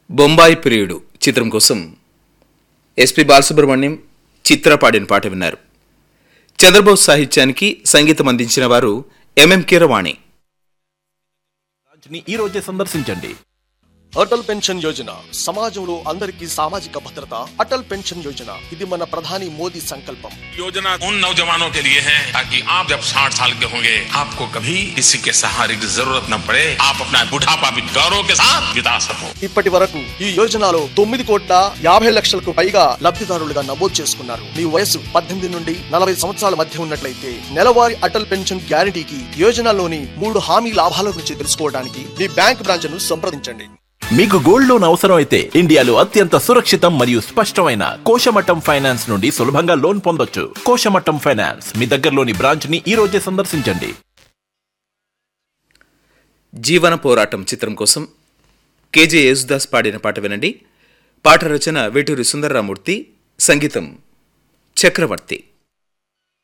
బొంబాయి ప్రియుడు చిత్రం కోసం ఎస్పి బాలసుబ్రహ్మణ్యం చిత్ర పాడిన పాట విన్నారు చంద్రబోస్ సాహిత్యానికి సంగీతం అందించిన వారు ఎంఎం కీరవాణి ని ఈ రోజే సందర్శించండి అటల్ పెన్షన్ యోజన సమాజంలో అందరికీ సామాజిక భద్రత అటల్ పెన్షన్ యోజన ఇది మన ప్రధాని మోదీ సంకల్పం योजना उन नौजवानों के लिए है ताकि आप जब 60 साल के होंगे आपको कभी किसी के सहारे की जरूरत न पड़े आप अपना बुढ़ापा भी गौरव के साथ बिता सको ఇప్పటి వరకు ఈ యోజనలో తొమ్మిది కోట్ల యాభై లక్షలకు పైగా లబ్ధిదారులుగా నమోదు చేసుకున్నారు మీ వయసు పద్దెనిమిది నుండి నలభై సంవత్సరాల మధ్య ఉన్నట్లయితే నెలవారీ అటల్ పెన్షన్ గ్యారంటీకి యోజనలోని మూడు హామీ లాభాల గురించి తెలుసుకోవడానికి మీ బ్యాంక్ బ్రాంచ్ ను సంప్రదించండి మీకు గోల్డ్ లోన్ అవసరం అయితే ఇండియాలో అత్యంత సురక్షితం మరియు స్పష్టమైన కోశమట్టం ఫైనాన్స్ నుండి సులభంగా లోన్ పొందొచ్చు కోశమట్టం ఫైనాన్స్ మీ దగ్గరలోని బ్రాంచ్ ని ఈ రోజే సందర్శించండి జీవన పోరాటం చిత్రం కోసం కేజే యేసుదాస్ పాడిన పాట వినండి పాట రచన వేటూరి సుందర్రామూర్తి సంగీతం చక్రవర్తి